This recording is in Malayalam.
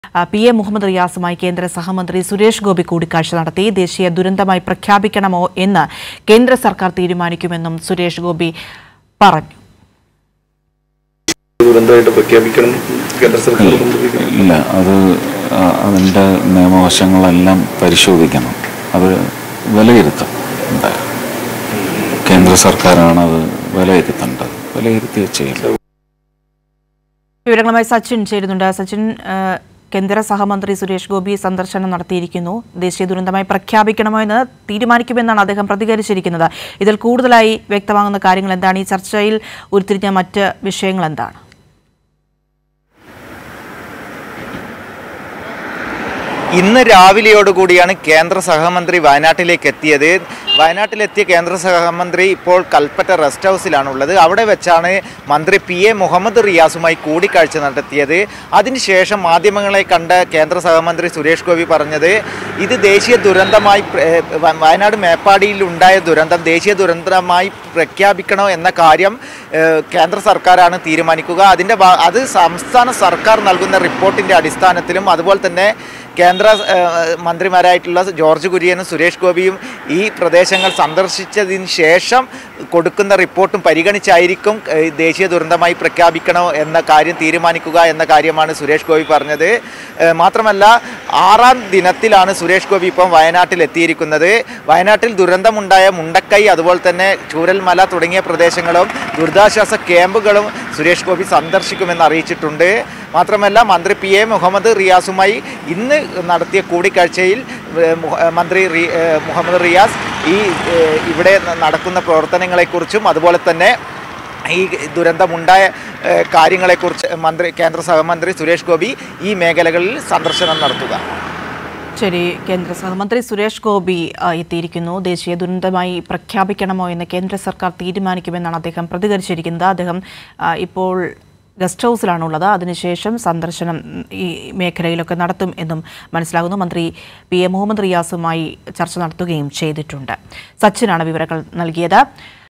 ആ, പി എ മുഹമ്മദ് റിയാസുമായി കേന്ദ്ര സഹമന്ത്രി സുരേഷ് ഗോപി കൂടിക്കാഴ്ച നടത്തി ദേശീയ ദുരന്തമായി പ്രഖ്യാപിക്കണമോ എന്ന് കേന്ദ്ര സർക്കാർ തീരുമാനിക്കുമെന്നും സുരേഷ് ഗോപി പറഞ്ഞു ദുരന്തമായിട്ട് പ്രഖ്യാപിക്കണം കേന്ദ്ര സർക്കാർ കൊണ്ടുപോയി ഇല്ല അത് ആ, അതിൻ്റെ നിയമവശങ്ങളെല്ലാം പരിശോധിക്കണം അത് വിലയിരുത്തണം എന്തായാലും കേന്ദ്ര സർക്കാരാണ് അത് വിലയിരുത്തേണ്ടത് വിലയിരുത്തി ചെയ്യണം വിവരങ്ങളുമായി സച്ചിൻ ചേരുന്നുണ്ട് സച്ചിൻ ആ, കേന്ദ്ര സഹമന്ത്രി സുരേഷ് ഗോപി സന്ദർശനം നടത്തിയിരിക്കുന്നു ദേശീയ ദുരന്തമായി പ്രഖ്യാപിക്കണമോ എന്ന് തീരുമാനിക്കുമെന്നാണ് അദ്ദേഹം പ്രതികരിച്ചിരിക്കുന്നത് ഇതിൽ കൂടുതലായി വ്യക്തമാകുന്ന കാര്യങ്ങൾ എന്താണ് ഈ ചർച്ചയിൽ ഉരുത്തിരിഞ്ഞ മറ്റ് വിഷയങ്ങൾ എന്താണ് ഇന്ന് രാവിലെയോടുകൂടിയാണ് കേന്ദ്ര സഹമന്ത്രി വയനാട്ടിലേക്ക് എത്തിയത് വയനാട്ടിലെത്തിയ കേന്ദ്ര സഹമന്ത്രി ഇപ്പോൾ കൽപ്പറ്റ റെസ്റ്റ് ഹൗസിലാണുള്ളത് അവിടെ വെച്ചാണ് മന്ത്രി പി എ മുഹമ്മദ് റിയാസുമായി കൂടിക്കാഴ്ച നടത്തിയത് അതിനുശേഷം മാധ്യമങ്ങളെ കണ്ട കേന്ദ്ര സഹമന്ത്രി സുരേഷ് ഗോപി പറഞ്ഞത് ഇത് ദേശീയ ദുരന്തമായി പ്ര- ഏ, വ- വയനാട് മേപ്പാടിയിൽ ഉണ്ടായ ദുരന്തം ദേശീയ ദുരന്തമായി പ്രഖ്യാപിക്കണോ എന്ന കാര്യം ഏ, കേന്ദ്ര സർക്കാരാണ് തീരുമാനിക്കുക അതിൻ്റെ ഭാ- അത് സംസ്ഥാന സർക്കാർ നൽകുന്ന റിപ്പോർട്ടിൻ്റെ അടിസ്ഥാനത്തിലും അതുപോലെ തന്നെ കേന്ദ്ര ഏഹ്, മന്ത്രിമാരായിട്ടുള്ള ജോർജ് കുര്യനും സുരേഷ് ഗോപിയും ഈ പ്രദേശങ്ങൾ സന്ദർശിച്ചതിന് ശേഷം കൊടുക്കുന്ന റിപ്പോർട്ടും പരിഗണിച്ചായിരിക്കും ഏഹ്, ദേശീയ ദുരന്തമായി പ്രഖ്യാപിക്കണോ എന്ന കാര്യം തീരുമാനിക്കുക എന്ന കാര്യമാണ് സുരേഷ് ഗോപി പറഞ്ഞത് ഏഹ്, മാത്രമല്ല ആറാം ദിനത്തിലാണ് സുരേഷ് ഗോപി ഇപ്പം വയനാട്ടിൽ എത്തിയിരിക്കുന്നത് വയനാട്ടിൽ ദുരന്തമുണ്ടായ മുണ്ടക്കൈ അതുപോലെ തന്നെ ചൂരൽമല തുടങ്ങിയ പ്രദേശങ്ങളും ദുരിതാശ്വാസ ക്യാമ്പുകളും സുരേഷ് ഗോപി സന്ദർശിക്കുമെന്ന് അറിയിച്ചിട്ടുണ്ട് മാത്രമല്ല മന്ത്രി പി എ മുഹമ്മദ് റിയാസുമായി ഇന്ന് നടത്തിയ കൂടിക്കാഴ്ചയിൽ ഏഹ്, മുഹ- ഏഹ്, മന്ത്രി റി- ഏഹ്, മുഹമ്മദ് റിയാസ് ഈ ഏഹ്, ഇവിടെ ന- നടക്കുന്ന പ്രവർത്തനങ്ങളെക്കുറിച്ചും അതുപോലെ തന്നെ ഈ ദുരന്തമുണ്ടായ ഏഹ്, കാര്യങ്ങളെക്കുറിച്ച് മന്ത്രി കേന്ദ്ര സഹമന്ത്രി സുരേഷ് ഗോപി ഈ മേഖലകളിൽ സന്ദർശനം നടത്തുക ശരി കേന്ദ്ര സഹമന്ത്രി സുരേഷ് ഗോപി ആ, എത്തിയിരിക്കുന്നു ദേശീയ ദുരന്തമായി പ്രഖ്യാപിക്കണമോ എന്ന് കേന്ദ്ര സർക്കാർ തീരുമാനിക്കുമെന്നാണ് അദ്ദേഹം പ്രതികരിച്ചിരിക്കുന്നത് അദ്ദേഹം ആ, ഇപ്പോൾ ഗസ്റ്റ് ഹൗസിലാണുള്ളത് അതിനുശേഷം സന്ദർശനം ഉം, ഈ മേഖലയിലൊക്കെ നടത്തും എന്നും മനസ്സിലാകുന്നു മന്ത്രി പി എ മുഹമ്മദ് റിയാസുമായി ചർച്ച നടത്തുകയും ചെയ്തിട്ടുണ്ട് സച്ചിനാണ് വിവരങ്ങൾ നൽകിയത്